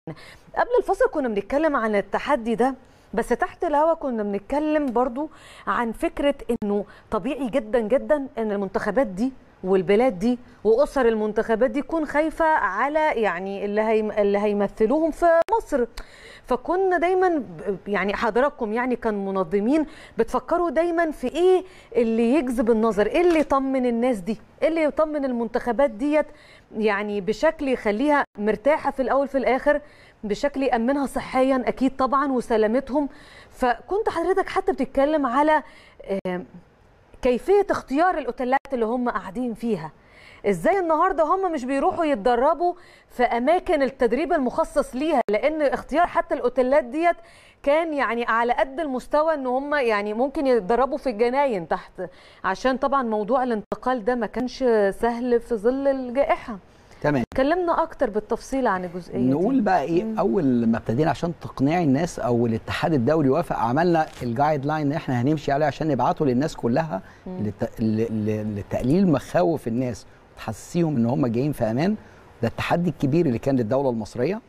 قبل الفصل كنا بنتكلم عن التحدي ده بس تحت الهوا كنا بنتكلم برضو عن فكرة انه طبيعي جدا جدا ان المنتخبات دي والبلاد دي واسر المنتخبات دي تكون خايفه على يعني اللي هي اللي هيمثلوهم في مصر فكنا دايما ب- يعني حضراتكم يعني كان منظمين بتفكروا دايما في ايه اللي يجذب النظر ايه اللي يطمن الناس دي ايه اللي يطمن المنتخبات ديت يعني بشكل يخليها مرتاحه في الاول في الاخر بشكل يامنها صحيا اكيد طبعا وسلامتهم فكنت حضرتك حتى بتتكلم على آم، كيفيه اختيار الاوتيلات اللي هم قاعدين فيها ازاي النهارده هم مش بيروحوا يتدربوا في اماكن التدريب المخصص ليها لان اختيار حتى الاوتيلات ديت كان يعني على قد المستوى ان هم يعني ممكن يتدربوا في الجناين تحت عشان طبعا موضوع الانتقال ده ما كانش سهل في ظل الجائحه تمام كلمنا اكتر بالتفصيل عن الجزئيه دي نقول بقى ايه اول ما ابتدينا عشان تقنعي الناس او الاتحاد الدولي وافق عملنا الجايد لاين اللي احنا هنمشي عليه عشان نبعته للناس كلها لت- ل- ل- لتقليل مخاوف الناس وتحسسيهم ان هم جايين في امان ده التحدي الكبير اللي كان للدوله المصريه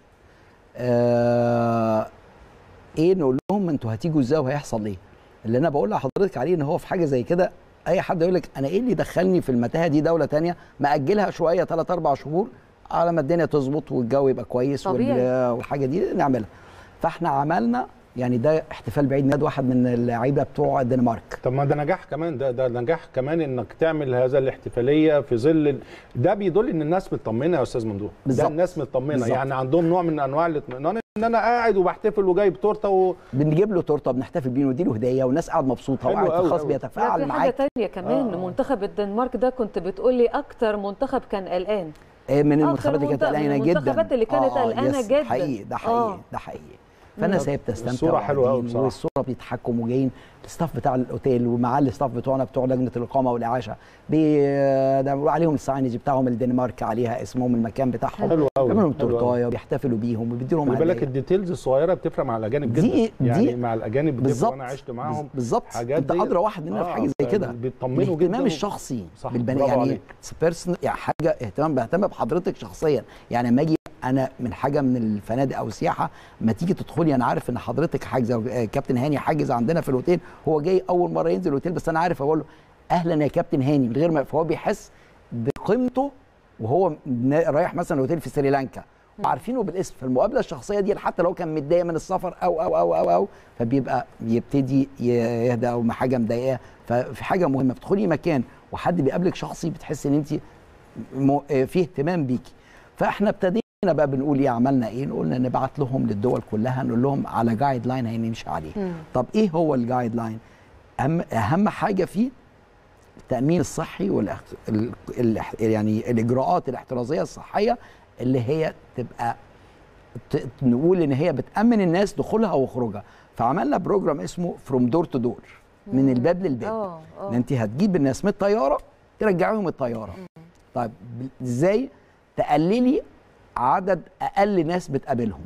آه ايه نقول لهم انتوا هتيجوا ازاي وهيحصل ايه اللي انا بقول لحضرتك عليه ان هو في حاجه زي كده اي حد يقول لك انا ايه اللي دخلني في المتاهه دي دوله تانية ماجلها شويه 3 4 شهور على ما الدنيا تظبط والجو يبقى كويس وال- طبيعي. والحاجه دي نعملها فاحنا عملنا يعني ده احتفال بعيد ميلاد واحد من اللعيبه بتوع الدنمارك طب ما ده نجاح كمان ده ده نجاح كمان انك تعمل هذا الاحتفاليه في ظل ال- ده بيدل ان الناس مطمنه يا استاذ ممدوح ده بالظبط. الناس مطمنه بالظبط. يعني عندهم نوع من انواع الاطمئنان ان انا قاعد وبحتفل وجايب تورته و... بنجيب له تورته بنحتفل بيه ونديله هديه والناس قاعد مبسوطه حلو وقاعد أوي خلاص أوي. لا بيتفاعل في حاجه معاك تانية كمان آه. منتخب الدنمارك ده كنت بتقولي اكتر منتخب كان قلقان آه، من أكتر المنتخبات اللي كانت منتخب- قلقانه من جدا المنتخبات اللي كانت قلقانة يس، جدا. حقيقي ده حقيقي آه. ده حقيقي فالناس هي بتستمتع الصورة حلوة أوي وقاعدين بصراحة. والصوره بيتحكموا وجايين الستاف بتاع الاوتيل ومعاه الستاف بتوعنا بتوع لجنه الاقامه والاعاشه بي ده بيقولوا عليهم الساينج بتاعهم الدنمارك عليها اسمهم المكان بتاعهم حلو أوي، بيعملوا لهم حلو أوي. تورتايه وبيحتفلوا بيهم وبيدوا لهم خلي بالك هدايا. الديتيلز الصغيره بتفرق مع الاجانب جدا دي- يعني دي- مع الاجانب بتفرق بالظبط وانا عشت معاهم بالظبط حاجات انت دي- ادرى واحد مننا في آه، حاجه زي كده بيطمنوا جدا الاهتمام و- الشخصي صح، بالبني برافو يعني عليك. بيرسون يعني حاجه اهتمام بهتم بحضرتك شخصيا يعني لما اجي انا من حاجه من الفنادق او السياحه ما تيجي تدخلي انا عارف ان حضرتك حاجزه آه، كابتن هاني حاجز عندنا في الاوتيل هو جاي اول مره ينزل الاوتيل بس انا عارف اقول له اهلا يا كابتن هاني من غير ما فهو بيحس بقيمته وهو نا- رايح مثلا اوتيل في سريلانكا وعارفينه بالاسم فالمقابله الشخصيه دي حتى لو كان متضايق من السفر او او او او او فبيبقى يبتدي ي- يهدى او ما حاجه مضايقاه ففي حاجه مهمه بتدخلي مكان وحد بيقابلك شخصي بتحس ان انت م- آه، في اهتمام بيكي فاحنا ابتدينا بقى بنقول ايه عملنا ايه قلنا نبعت لهم للدول كلها نقول لهم على جايد لاين هنمشي عليه مم. طب ايه هو الجايد لاين اهم اهم حاجه فيه التامين الصحي والاحت... ال... ال... يعني الاجراءات الاحترازيه الصحيه اللي هي تبقى ت... نقول ان هي بتامن الناس دخولها وخروجها فعملنا بروجرام اسمه فروم دور تو دور من الباب للباب اه اه ان انت هتجيب الناس من الطياره ترجعيهم الطياره طيب ب- ازاي تقللي عدد اقل ناس بتقابلهم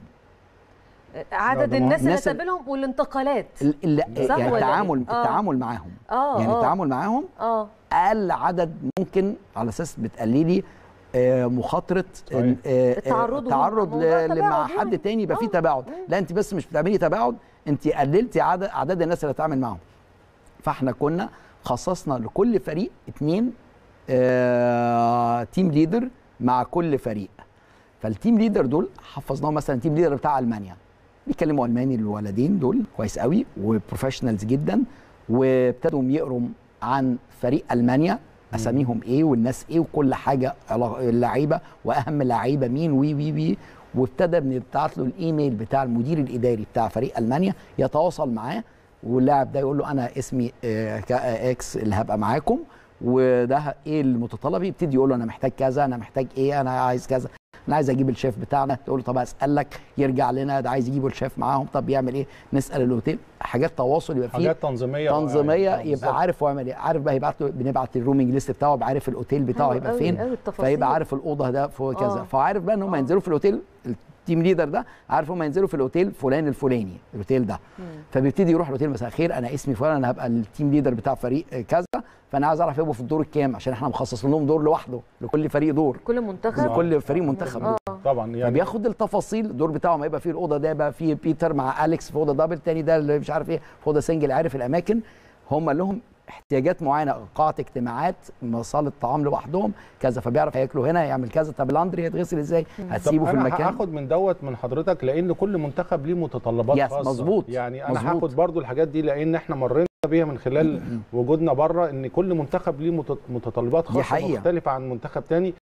عدد ده الناس اللي الناس ال- تقابلهم والانتقالات ال- ال- صح يعني ولا التعامل إيه؟ آه. التعامل معاهم اه يعني آه. التعامل معاهم اه اقل عدد ممكن على اساس بتقللي آه، مخاطره صحيح. إن- آه، آه، التعرض تعرض موضوع ل- تباعد مع يعني. حد تاني يبقى فيه آه. تباعد لا انت بس مش بتعملي تباعد انت قللتي عدد اعداد الناس اللي هتتعامل معاهم فاحنا كنا خصصنا لكل فريق اتنين آه، تيم ليدر مع كل فريق فالتيم ليدر دول حفظناهم مثلا تيم ليدر بتاع المانيا بيتكلموا الماني الولدين دول كويس قوي وبروفيشنالز جدا وابتدوا يقروا عن فريق المانيا اساميهم ايه والناس ايه وكل حاجه علا- اللعيبه واهم اللعيبه مين وي وي وي وابتدى بنبعت له الايميل بتاع المدير الاداري بتاع فريق المانيا يتواصل معاه واللاعب ده يقول له انا اسمي آه، ك- آه، اكس اللي هبقى معاكم وده ايه المتطلب يبتدي يقول له انا محتاج كذا انا محتاج ايه انا عايز كذا انا عايز اجيب الشيف بتاعنا تقول له طب اسالك يرجع لنا ده عايز يجيبوا الشيف معاهم طب يعمل ايه نسال الاوتيل حاجات تواصل يبقى فيه حاجات تنظيميه تنظيميه آه، بالظبط. يبقى عارف هو يعمل ايه عارف بقى يبعت له بنبعت الرومنج ليست بتاعه يبقى عارف الاوتيل بتاعه حلو هيبقى أوي، فين أوي التفاصيل. فيبقى عارف الاوضه ده فوق كذا آه. فعارف بقى ان هم آه. ينزلوا في الاوتيل التيم ليدر ده عارف هم ينزلوا في الاوتيل فلان الفلاني الاوتيل ده فبيبتدي يروح الاوتيل مساء الخير انا اسمي فلان انا هبقى التيم ليدر بتاع فريق كذا فانا عايز اعرف يبقوا في الدور الكام عشان احنا مخصصين لهم دور لوحده لكل فريق دور كل منتخب لكل فريق منتخب دور اه طبعا يعني فبياخد التفاصيل الدور بتاعه ما يبقى فيه الاوضه ده يبقى فيه بيتر مع اليكس في اوضه دبل تاني ده اللي مش عارف ايه في اوضه سنجل عارف الاماكن هم لهم احتياجات معينه قاعه اجتماعات صاله طعام لوحدهم كذا فبيعرف هياكلوا هنا يعمل كذا طب الاندري هيتغسل ازاي هتسيبه طب في انا المكان هاخد من دوت من حضرتك لان كل منتخب ليه متطلبات يس، خاصه مظبوط، يعني انا مظبوط. هاخد برضو الحاجات دي لان احنا مرينا بيها من خلال وجودنا بره ان كل منتخب ليه مت- متطلبات خاصه حقيقة. مختلفه عن منتخب تاني